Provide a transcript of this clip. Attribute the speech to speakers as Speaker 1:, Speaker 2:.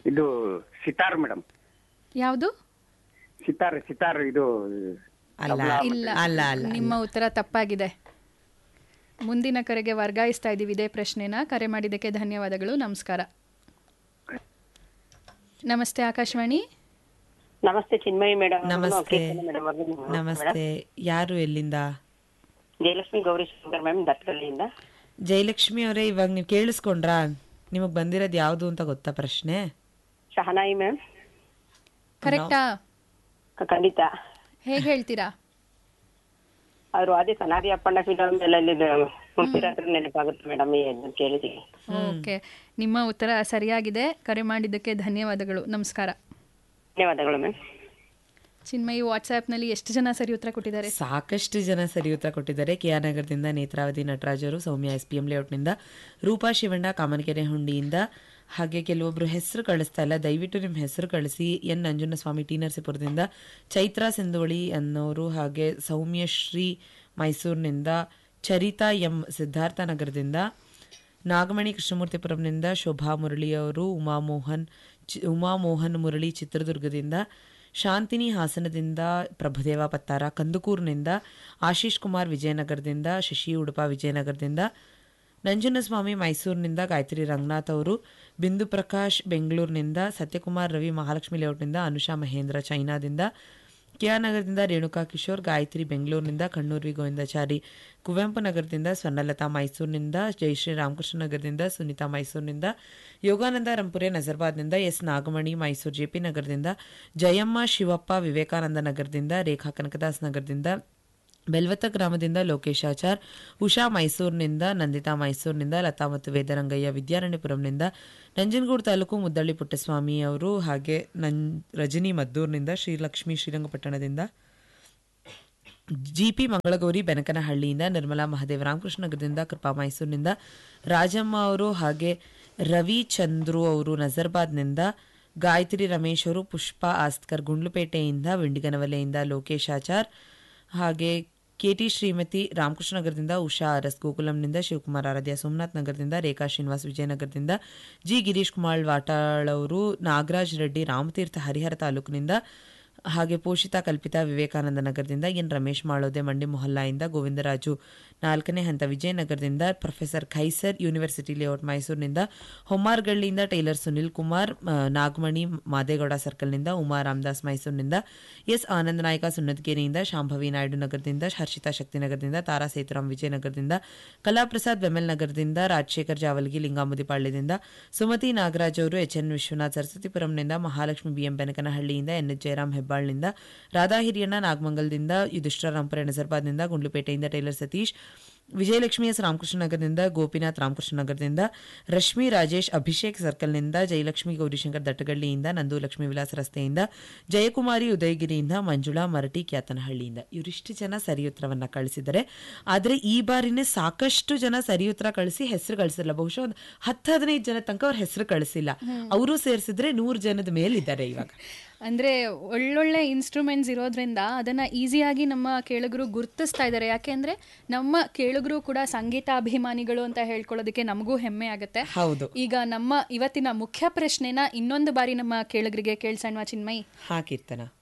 Speaker 1: ಇದು ಸಿತಾರ್ ಮೇಡಮ್
Speaker 2: ಯಾವುದು
Speaker 1: ಸಿತಾರ್ ಸಿತಾರ್ ಇದು
Speaker 3: ಅಲ್ಲ
Speaker 2: ಇಲ್ಲ
Speaker 3: ಅಲ್ಲ ಅಲ್ಲ
Speaker 2: ನಿಮ್ಮ ಉತ್ತರ ತಪ್ಪಾಗಿದೆ ಮುಂದಿನ ಕರೆಗೆ ವರ್ಗಾಯಿಸ್ತಾ ಇದ್ದೀವಿ ಇದೇ ಪ್ರಶ್ನೆನ ಕರೆ ಮಾಡಿದ್ದಕ್ಕೆ ಧನ್ಯವಾದಗಳು ನಮಸ್ಕಾರ ನಮಸ್ತೆ ಆಕಾಶವಾಣಿ
Speaker 4: ನಮಸ್ತೆ ಚಿನ್ಮಯಿ ಮೇಡಮ್
Speaker 3: ನಮಸ್ತೆ ನಮಸ್ತೆ ಯಾರು ಎಲ್ಲಿಂದ
Speaker 4: ಜಯಲಕ್ಷ್ಮಿ ಗೌರಿ ಶಂಕರ್ ಮ್ಯಾಮ್ ದತ್ತಗಲ್ಲಿಯಿಂದ
Speaker 3: ಜಯಲಕ್ಷ್ಮಿ ಅವರೇ ಇವಾಗ ನೀವು ಕೇಳಿಸ್ಕೊಂಡ್ರಾ ನಿಮಗೆ ಬಂದಿರೋದು ಯಾವುದು ಅಂತ ಗೊತ್ತಾ ಪ್ರಶ್ನೆ
Speaker 4: ಶಹನಾಯಿ ಮ್ಯಾಮ್
Speaker 2: ಕರೆಕ್ಟಾ
Speaker 4: ಖಂಡಿತ
Speaker 2: ಹೇಗೆ ಹೇಳ್ತೀರಾ
Speaker 4: ಅವರು ಅದೇ ಸನಾದಿ ಅಪ್ಪಣ್ಣ ಫಿಲಮ್ ಎಲ್ಲ ಮುಂಚಿರಾತ್ರಿ ನೆನಪಾಗುತ್ತೆ ಮೇಡಮ್ ಕೇಳಿದೀವಿ
Speaker 2: ಓಕೆ ನಿಮ್ಮ ಉತ್ತರ ಸರಿಯಾಗಿದೆ ಕರೆ ಮಾಡಿದ್ದಕ್ಕೆ ಧನ್ಯವಾದಗಳು ನಮಸ್ಕಾರ
Speaker 4: ಧನ್ಯವಾದಗಳು ಮ್ಯಾಮ್
Speaker 2: ಚಿನ್ಮಯಿ ವಾಟ್ಸ್ಆ್ಯಪ್ನಲ್ಲಿ ಎಷ್ಟು ಜನ ಸರಿ ಉತ್ತರ ಕೊಟ್ಟಿದ್ದಾರೆ
Speaker 3: ಸಾಕಷ್ಟು ಜನ ಸರಿ ಉತ್ತರ ಕೊಟ್ಟಿದ್ದಾರೆ ಕೆ ಆರ್ ನಗರದಿಂದ ನೇತ್ರಾವತಿ ನಟರಾಜರು ಸೌಮ್ಯ ಎಸ್ ಪಿ ಎಂ ಲೇಔಟ್ನಿಂದ ರೂಪಾ ಶಿವಣ್ಣ ಕಾಮನಕೆರೆ ಹುಂಡಿಯಿಂದ ಹಾಗೆ ಕೆಲವೊಬ್ರು ಹೆಸರು ಕಳಿಸ್ತಾ ಇಲ್ಲ ದಯವಿಟ್ಟು ನಿಮ್ಮ ಹೆಸರು ಕಳಿಸಿ ಎನ್ ನಂಜುನಸ್ವಾಮಿ ಟಿ ನರಸೀಪುರದಿಂದ ಚೈತ್ರಾ ಸಿಂಧೋಳಿ ಅನ್ನೋರು ಹಾಗೆ ಸೌಮ್ಯಶ್ರೀ ಮೈಸೂರಿನಿಂದ ಚರಿತಾ ಎಂ ಸಿದ್ಧಾರ್ಥ ನಗರದಿಂದ ನಾಗಮಣಿ ಕೃಷ್ಣಮೂರ್ತಿಪುರಂನಿಂದ ಶೋಭಾ ಮುರಳಿ ಅವರು ಉಮಾಮೋಹನ್ ಚಿ- ಉಮಾಮೋಹನ್ ಮುರಳಿ ಚಿತ್ರದುರ್ಗದಿಂದ ಶಾಂತಿನಿ ಹಾಸನದಿಂದ ಪ್ರಭುದೇವ ಪತ್ತಾರ ಕಂದುಕೂರಿನಿಂದ ಆಶೀಶ್ ಕುಮಾರ್ ವಿಜಯನಗರದಿಂದ ಶಶಿ ಉಡುಪ ವಿಜಯನಗರದಿಂದ ನಂಜನಸ್ವಾಮಿ ಮೈಸೂರಿನಿಂದ ಗಾಯತ್ರಿ ರಂಗನಾಥ್ ಅವರು ಬಿಂದು ಪ್ರಕಾಶ್ ಬೆಂಗಳೂರಿನಿಂದ ಸತ್ಯಕುಮಾರ್ ರವಿ ಮಹಾಲಕ್ಷ್ಮಿ ಲೇಔಟ್ನಿಂದ ಅನುಷಾ ಮಹೇಂದ್ರ ಚೈನಾದಿಂದ ಕೆಆರ್ ನಗರದಿಂದ ರೇಣುಕಾ ಕಿಶೋರ್ ಗಾಯತ್ರಿ ಬೆಂಗಳೂರಿನಿಂದ ಕಣ್ಣೂರ್ ವಿ ಗೋವಿಂದಾಚಾರಿ ಕುವೆಂಪು ನಗರದಿಂದ ಸ್ವರ್ಣಲತಾ ಮೈಸೂರಿನಿಂದ ಜಯಶ್ರೀ ರಾಮಕೃಷ್ಣ ನಗರದಿಂದ ಸುನೀತಾ ಮೈಸೂರಿನಿಂದ ಯೋಗಾನಂದ ರಂಪುರೆ ನಜರ್ಬಾದ್ನಿಂದ ಎಸ್ ನಾಗಮಣಿ ಮೈಸೂರು ಜೆಪಿ ನಗರದಿಂದ ಜಯಮ್ಮ ಶಿವಪ್ಪ ವಿವೇಕಾನಂದ ನಗರದಿಂದ ರೇಖಾ ಕನಕದಾಸ್ ನಗರದಿಂದ ಬೆಲ್ವತ್ತ ಗ್ರಾಮದಿಂದ ಲೋಕೇಶ್ ಆಚಾರ್ ಉಷಾ ಮೈಸೂರಿನಿಂದ ನಂದಿತಾ ಮೈಸೂರಿನಿಂದ ಲತಾ ಮತ್ತು ವೇದರಂಗಯ್ಯ ವಿದ್ಯಾರಣ್ಯಪುರಂನಿಂದ ನಂಜನಗೂಡು ತಾಲೂಕು ಮುದ್ದಳ್ಳಿ ಪುಟ್ಟಸ್ವಾಮಿ ಅವರು ಹಾಗೆ ನನ್ ರಜನಿ ಮದ್ದೂರಿನಿಂದ ಶ್ರೀಲಕ್ಷ್ಮಿ ಶ್ರೀರಂಗಪಟ್ಟಣದಿಂದ ಜಿಪಿ ಮಂಗಳಗೌರಿ ಬೆನಕನಹಳ್ಳಿಯಿಂದ ನಿರ್ಮಲಾ ಮಹದೇವ ರಾಮಕೃಷ್ಣ ನಗರದಿಂದ ಕೃಪಾ ಮೈಸೂರಿನಿಂದ ರಾಜಮ್ಮ ಅವರು ಹಾಗೆ ರವಿ ಚಂದ್ರು ಅವರು ನಜರ್ಬಾದ್ನಿಂದ ಗಾಯತ್ರಿ ರಮೇಶ್ ಅವರು ಪುಷ್ಪಾ ಆಸ್ಕರ್ ಗುಂಡ್ಲುಪೇಟೆಯಿಂದ ವಿಂಡಿಗನವಲೆಯಿಂದ ಲೋಕೇಶ್ ಆಚಾರ್ ಹಾಗೆ ಕೆಟಿ ಶ್ರೀಮತಿ ರಾಮಕೃಷ್ಣ ನಗರದಿಂದ ಉಷಾ ಅರಸ್ ಗೋಕುಲಂನಿಂದ ಶಿವಕುಮಾರ್ ಆರಾಧ್ಯ ಸೋಮನಾಥ್ ನಗರದಿಂದ ರೇಖಾ ಶ್ರೀನಿವಾಸ್ ವಿಜಯನಗರದಿಂದ ಜಿ ಗಿರೀಶ್ ಕುಮಾರ್ ವಾಟಾಳ್ ಅವರು ನಾಗರಾಜ್ ರೆಡ್ಡಿ ರಾಮತೀರ್ಥ ಹರಿಹರ ತಾಲೂಕಿನಿಂದ ಹಾಗೆ ಪೋಷಿತಾ ಕಲ್ಪಿತಾ ವಿವೇಕಾನಂದ ನಗರದಿಂದ ಎನ್ ರಮೇಶ್ ಮಾಳೋದೆ ಮಂಡಿ ಮೊಹಲ್ಲಾಯಿಂದ ಗೋವಿಂದರಾಜು ನಾಲ್ಕನೇ ಹಂತ ವಿಜಯನಗರದಿಂದ ಪ್ರೊಫೆಸರ್ ಖೈಸರ್ ಯೂನಿವರ್ಸಿಟಿ ಲೇಔಟ್ ಮೈಸೂರಿನಿಂದ ಹೊಮ್ಮಾರ್ಗಳ್ಳಿಯಿಂದ ಟೈಲರ್ ಸುನಿಲ್ ಕುಮಾರ್ ಆ, ನಾಗಮಣಿ ಮಾದೇಗೌಡ ಸರ್ಕಲ್ನಿಂದ ಉಮಾ ರಾಮದಾಸ್ ಮೈಸೂರಿನಿಂದ ಎಸ್ ಆನಂದ ನಾಯಕ ಸುಣ್ಣದಗೇರಿಯಿಂದ ಶಾಂಭವಿ ನಾಯ್ಡು ನಗರದಿಂದ ಹರ್ಷಿತಾ ಶಕ್ತಿನಗರದಿಂದ ತಾರಾ ಸೇತುರಾಮ್ ವಿಜಯನಗರದಿಂದ ಕಲಾಪ್ರಸಾದ್ ಬೆಮೆಲ್ ನಗರದಿಂದ ರಾಜಶೇಖರ್ ಜಾವಲ್ಗಿ ಲಿಂಗಾಮುದಿಪಾಳ್ಯದಿಂದ ಸುಮತಿ ನಾಗರಾಜ್ ಅವರು ಎಚ್ ಎನ್ ವಿಶ್ವನಾಥ್ ಸರಸ್ವತಿಪುರಂನಿಂದ ಮಹಾಲಕ್ಷ್ಮಿ ಬಿಎಂ ಬೆನಕನಹಳ್ಳಿಯಿಂದ ಎನ್ ಎಚ್ ಜಯರಾಮ್ ಹೆಬ್ಬಾಳ್ನಿಂದ ರಾಧಾ ಹಿರಿಯಣ್ಣ ನಾಗಮಂಗಲದಿಂದ ಯುಧಿಷ್ಠರ ರಾಂಪುರ ನಜರ್ಬಾದ್ನಿಂದ ಗುಂಡ್ಲುಪೇಟೆಯಿಂದ ಟೈಲರ್ ಸತೀಶ್ ವಿಜಯಲಕ್ಷ್ಮಿ ಎಸ್ ರಾಮಕೃಷ್ಣ ನಗರದಿಂದ ಗೋಪಿನಾಥ್ ರಾಮಕೃಷ್ಣ ನಗರದಿಂದ ರಶ್ಮಿ ರಾಜೇಶ್ ಅಭಿಷೇಕ್ ಸರ್ಕಲ್ನಿಂದ ಜಯಲಕ್ಷ್ಮಿ ಗೌರಿಶಂಕರ್ ದಟ್ಟಗಳ್ಳಿಯಿಂದ ನಂದು ಲಕ್ಷ್ಮೀ ವಿಲಾಸ ರಸ್ತೆಯಿಂದ ಜಯಕುಮಾರಿ ಉದಯಗಿರಿಯಿಂದ ಮಂಜುಳಾ ಮರಟಿ ಕ್ಯಾತನಹಳ್ಳಿಯಿಂದ ಇವರಿಷ್ಟು ಜನ ಸರಿ ಉತ್ತರವನ್ನ ಕಳಿಸಿದ್ದಾರೆ ಆದರೆ ಈ ಬಾರಿನೇ ಸಾಕಷ್ಟು ಜನ ಸರಿ ಉತ್ತರ ಕಳಿಸಿ ಹೆಸರು ಕಳಿಸಿಲ್ಲ ಬಹುಶಃ ಒಂದು ಹತ್ತು ಹದಿನೈದು ಜನ ತನಕ ಅವ್ರ ಹೆಸರು ಕಳಿಸಿಲ್ಲ ಅವರು ಸೇರಿಸಿದ್ರೆ ನೂರು ಜನದ ಮೇಲಿದ್ದಾರೆ ಇವಾಗ
Speaker 2: ಅಂದರೆ ಒಳ್ಳೊಳ್ಳೆ ಇನ್ಸ್ಟ್ರೂಮೆಂಟ್ಸ್ ಇರೋದ್ರಿಂದ ಅದನ್ನು ಈಸಿಯಾಗಿ ನಮ್ಮ ಕೇಳುಗರು ಗುರ್ತಿಸ್ತಾ ಇದ್ದಾರೆ ಯಾಕೆಂದರೆ ನಮ್ಮ ಕೇಳುಗರು ಕೂಡ ಸಂಗೀತ ಅಭಿಮಾನಿಗಳು ಅಂತ ಹೇಳ್ಕೊಳ್ಳೋದಕ್ಕೆ ನಮಗೂ ಹೆಮ್ಮೆ ಆಗುತ್ತೆ
Speaker 3: ಹೌದು
Speaker 2: ಈಗ ನಮ್ಮ ಇವತ್ತಿನ ಮುಖ್ಯ ಪ್ರಶ್ನೆನ ಇನ್ನೊಂದು ಬಾರಿ ನಮ್ಮ ಕೇಳುಗರಿಗೆ ಕೇಳ್ಸಣ್ವಾ ಚಿನ್ಮಯಿ
Speaker 3: ಹಾಕಿರ್ತನ